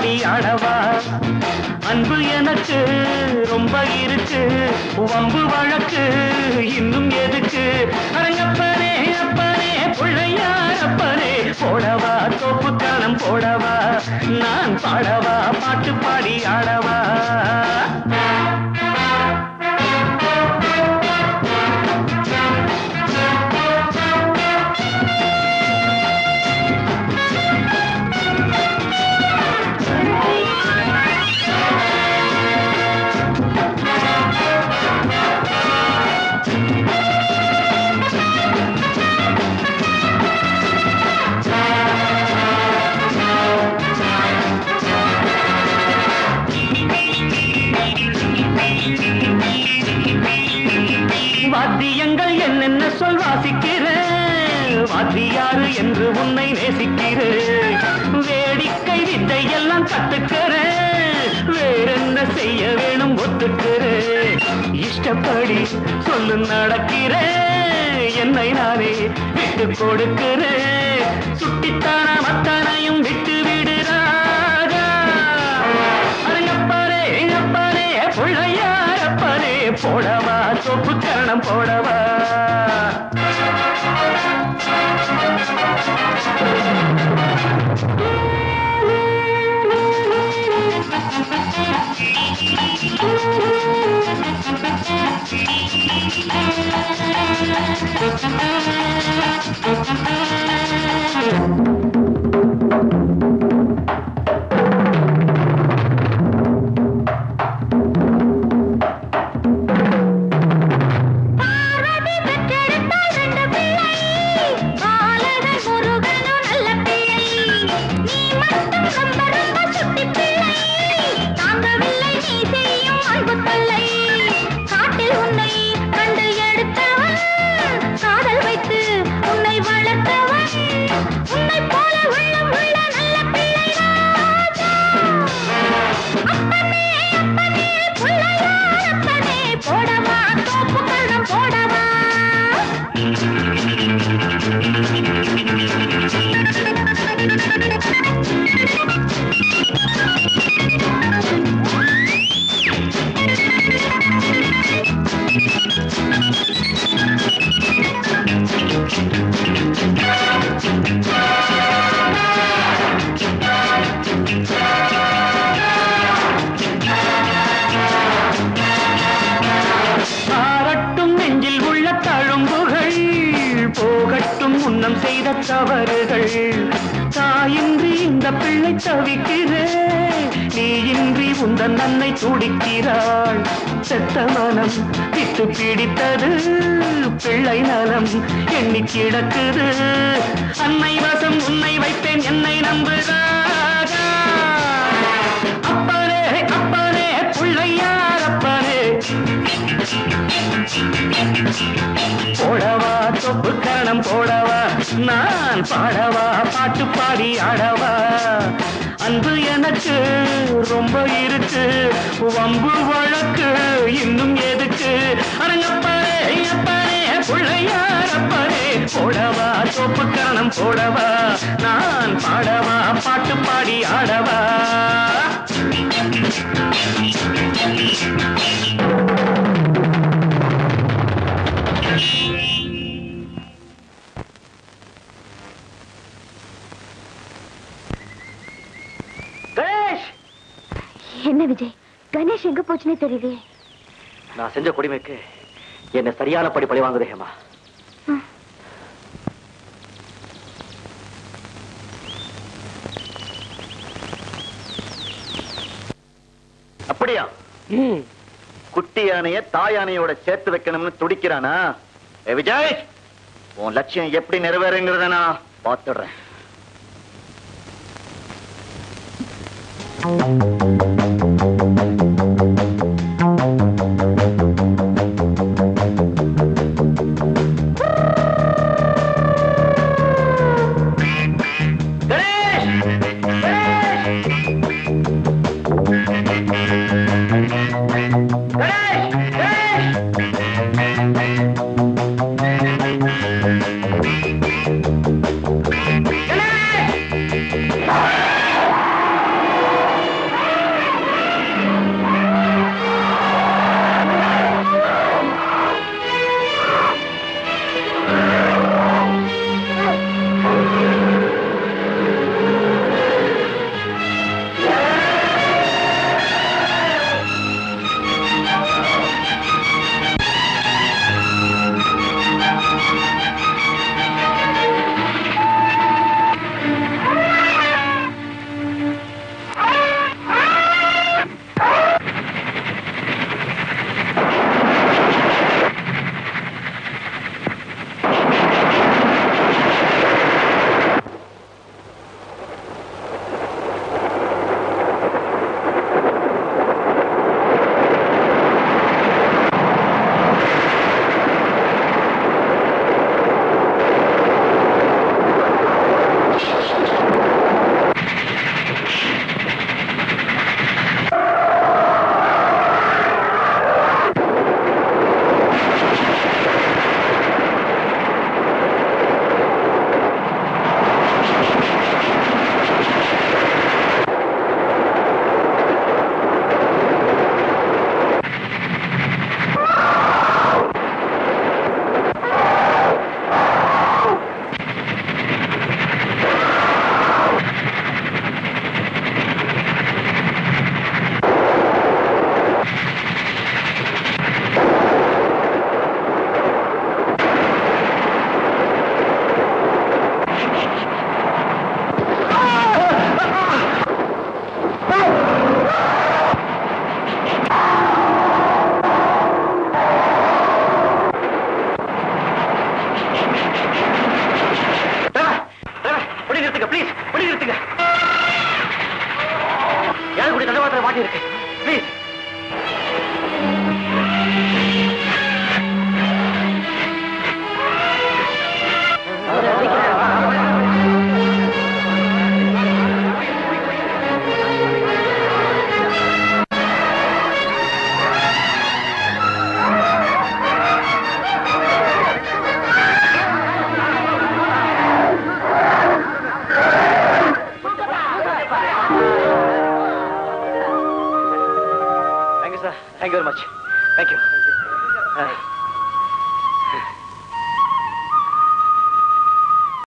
பாடி ஆடவா அன்பு எனக்கு ரொம்ப இருக்கு வம்பு வழக்கு இன்னும் எதுக்கு அரங்கப்பனே அப்பனே பிள்ளையார் அப்பனே போடவா தோப்பு காலம் போடவா நான் பாடவா பாட்டு பாடி ஆடவா வாத்தியங்கள் என்னென்ன சொல் வாசிக்கிறேன் வாத்தியாரு என்று உன்னை நேசிக்கிறேன் வேடிக்கை வித்தை எல்லாம் கத்துக்கிறேன் வேறென்ன செய்ய வேணும் ஒத்துக்கிறேன் இஷ்டப்படி சொல்லு நடக்கிறேன் என்னை நானே விட்டு கொடுக்கிறேன் சுட்டித்தான மத்தனையும் விட்டு விடுறாரா அரங்கப்பாரே எங்கப்பாரே பிள்ளையாரப்பரே போடவா சொப்பு கரணம் போடவா பார்வதி பெற்றெடுத்தாள் ரெண்டு பிள்ளை பாலகன் முருகனும் நல்ல பிள்ளை நீ மட்டும் ரொம்ப ரொம்ப சுட்டி பிள்ளை தாங்கவில்லை நீ செய்யும் அன்பு தொல்லை காட்டில் உன்னை கண்டு எடுத்தவன் காதல் வைத்து உன்னை வளர்த்தவன் உன்னை போல உள்ளம் உள்ள நல்ல பிள்ளை ராஜா அப்பனே அப்பனே பிள்ளையார் அப்பனே போடவா தோப்பு கண்ணம் போடவா ஆரட்டும் நெஞ்சில் உள்ள தழும்புகள் போகட்டும் முன்னம் செய்த தவறுகள் தாயின்றி இந்த பிள்ளை தவிக்கிறே நீ இன்றி உந்தன் அன்னை துடிக்கிறாள் செத்த மனம் விட்டு பிடித்தது பிள்ளை நலம் எண்ணி கிடக்குது அன்னை வசம் உன்னை வைத்தேன் என்னை நம்புகிறாரா அப்பனே அப்பனே பிள்ளையார் அப்பனே போடவா தொப்பு கரணம் போடவா நான் பாடவா பாட்டு பாடி ஆடவா அன்பு எனக்கு ரொம்ப இருக்கு வம்பு வழக்கு இன்னும் எதுக்கு அரங்கப்பாரே அப்பனே பிள்ளையார் அப்பனே போடவா தொப்பு கரணம் போடவா நான் பாடவா பாட்டு பாடி ஆடவா கணேஷ் என்ன விஜய் கணேஷ் எங்க போச்சுன்னே தெரியலையே நான் செஞ்ச கொடுமைக்கு என்ன சரியான படி பழி வாங்குது ஹேமா அப்படியா குட்டி யானைய தாய் யானையோட சேர்த்து வைக்கணும்னு துடிக்கிறானா ஏ விஜய் உன் லட்சியம் எப்படி நிறைவேறுங்கிறத நான் பார்த்துடுறேன் கணேஷ் ஜாஸ்தி இருக்கு please thank you sir thank you very much thank you